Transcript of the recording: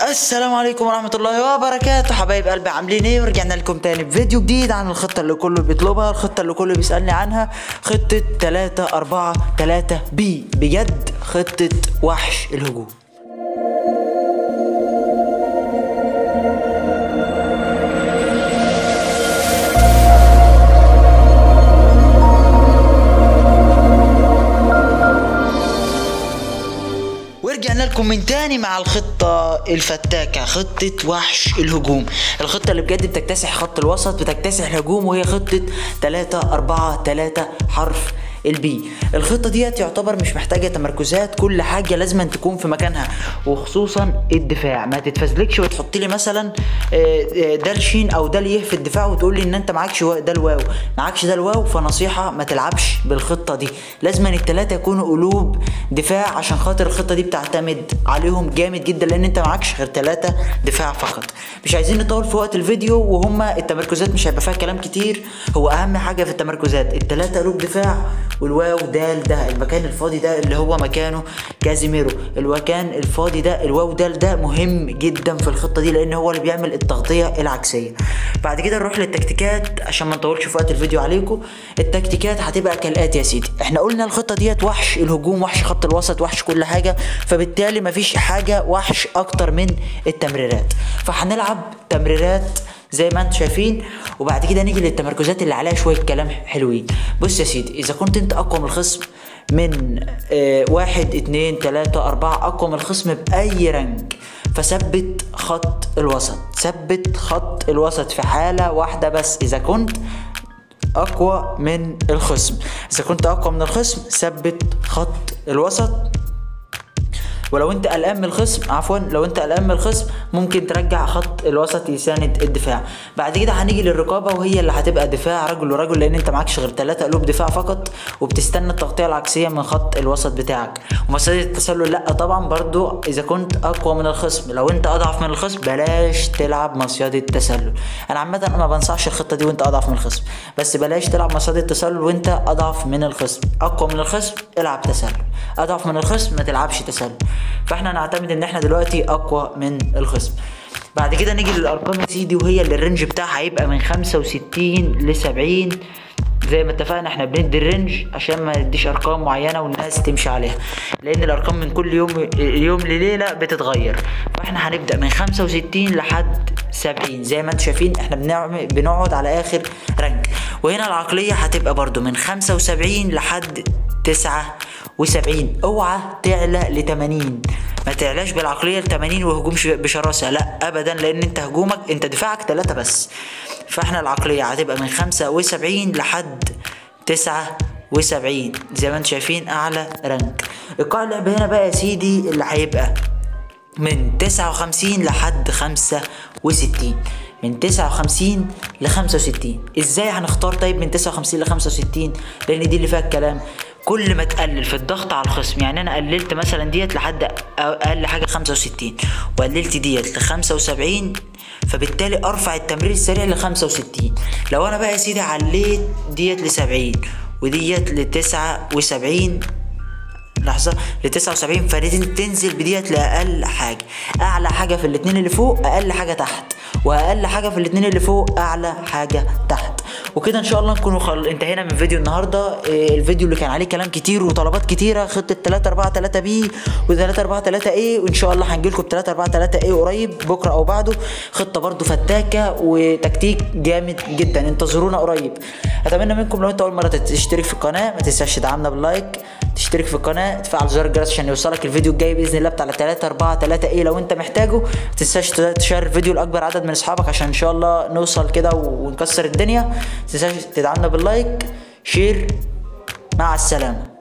السلام عليكم ورحمة الله وبركاته حبايب قلبي عاملين ايه ورجعنا لكم تاني بفيديو جديد عن الخطة اللي كله بيطلبها الخطة اللي كله بيسألني عنها خطة 3 4 3 بي بجد خطة وحش الهجوم ورجعنا لكم من تاني مع الخطة الفتاكة خطة وحش الهجوم الخطة اللي بجد بتكتسح خط الوسط بتكتسح الهجوم وهي خطة 3 4 3 حرف البي الخطة ديت يعتبر مش محتاجة تمركزات كل حاجة لازم تكون في مكانها وخصوصا الدفاع ما تتفزلكش وتحط لي مثلا آه، آه، ده الشين او ده اليه في الدفاع وتقول لي ان انت معكش وا- ده الواو معكش ده الواو فنصيحة ما تلعبش بالخطة دي لازم التلاتة يكونوا قلوب دفاع عشان خاطر الخطة دي بتعتمد عليهم جامد جدا لان انت معكش غير تلاتة دفاع فقط مش عايزين نطول في وقت الفيديو وهما التمركزات مش هيبقى فيها كلام كتير هو اهم حاجة في التمركزات التلاتة قلوب دفاع والواو دال ده المكان الفاضي ده اللي هو مكانه كازيميرو المكان الفاضي ده الواو دال ده مهم جدا في الخطة دي لان هو اللي بيعمل التغطية العكسية بعد كده نروح للتكتيكات عشان ما نطولش في وقت الفيديو عليكم التكتيكات هتبقى كالاتي يا سيدي احنا قلنا الخطة ديت وحش الهجوم وحش خط الوسط وحش كل حاجة فبالتالي مفيش حاجة وحش اكتر من التمريرات فهنلعب تمريرات زي ما انتم شايفين وبعد كده نيجي للتمركزات اللي عليها شويه كلام حلوين بص يا سيدي اذا كنت انت اقوى من الخصم من آه واحد اتنين تلاتة اربعة اقوى من الخصم باي رانك فثبت خط الوسط ثبت خط الوسط في حالة واحدة بس اذا كنت اقوى من الخصم اذا كنت اقوى من الخصم ثبت خط الوسط ولو انت قلقان من الخصم عفوا لو انت قلقان من الخصم ممكن ترجع خط الوسط يساند الدفاع بعد كده هنيجي للرقابه وهي اللي هتبقى دفاع رجل ورجل لان انت معكش غير ثلاثة قلوب دفاع فقط وبتستنى التغطيه العكسيه من خط الوسط بتاعك ومصيدة التسلل لا طبعا برضو اذا كنت اقوى من الخصم لو انت اضعف من الخصم بلاش تلعب مصيدة تسلل انا عامه انا ما بنصحش الخطه دي وانت اضعف من الخصم بس بلاش تلعب مصيدة تسلل وانت اضعف من الخصم اقوى من الخصم العب تسلل اضعف من الخصم ما تلعبش تسلل فاحنا نعتمد ان احنا دلوقتي اقوى من الخصم بعد كده نيجي للارقام يا سيدي وهي اللي الرينج بتاعها هيبقى من 65 ل 70 زي ما اتفقنا احنا بندي الرينج عشان ما نديش ارقام معينه والناس تمشي عليها لان الارقام من كل يوم يوم لليله بتتغير فاحنا هنبدا من 65 لحد 70 زي ما انتم شايفين احنا بنعمل بنقعد على اخر رانك وهنا العقليه هتبقى برضو من 75 لحد 79 اوعى تعلى ل 80 ما تعلاش بالعقليه ل 80 وهجوم ش- بشراسه لا ابدا لان انت هجومك انت دفاعك 3 بس فاحنا العقليه هتبقى من 75 لحد 79 زي ما انتم شايفين اعلى رانك ايقاع اللعب هنا بقى يا سيدي اللي هيبقى من 59 لحد 65 من 59 ل 65 ازاي هنختار طيب من 59 ل 65 لان دي اللي فيها الكلام كل ما تقلل في الضغط على الخصم يعني انا قللت مثلا ديت لحد اقل حاجه 65 وقللت ديت ل 75 فبالتالي ارفع التمرير السريع ل 65 لو انا بقى يا سيدي عليت ديت ل 70 وديت ل 79 لحظة ل 79 فدي تنزل بديت لأقل حاجة أعلى حاجة في الاتنين اللي فوق أقل حاجة تحت وأقل حاجة في الاتنين اللي فوق أعلى حاجة تحت وكده إن شاء الله نكون خل... انتهينا من فيديو النهاردة إيه، الفيديو اللي كان عليه كلام كتير وطلبات كتيرة خطة 3 4 3 بي و 3 4 3 ايه وإن شاء الله هنجيلكم ب 3 4 3 ايه قريب بكرة أو بعده خطة برضو فتاكة وتكتيك جامد جدا انتظرونا قريب أتمنى منكم لو أنت أول مرة تشترك في القناة ما تنساش تدعمنا باللايك تشترك في القناه تفعل زر الجرس عشان يوصلك الفيديو الجاي باذن الله بتاع 3 4 3 ايه لو انت محتاجه ما تنساش تشير الفيديو لاكبر عدد من اصحابك عشان ان شاء الله نوصل كده ونكسر الدنيا ما تنساش تدعمنا باللايك شير مع السلامه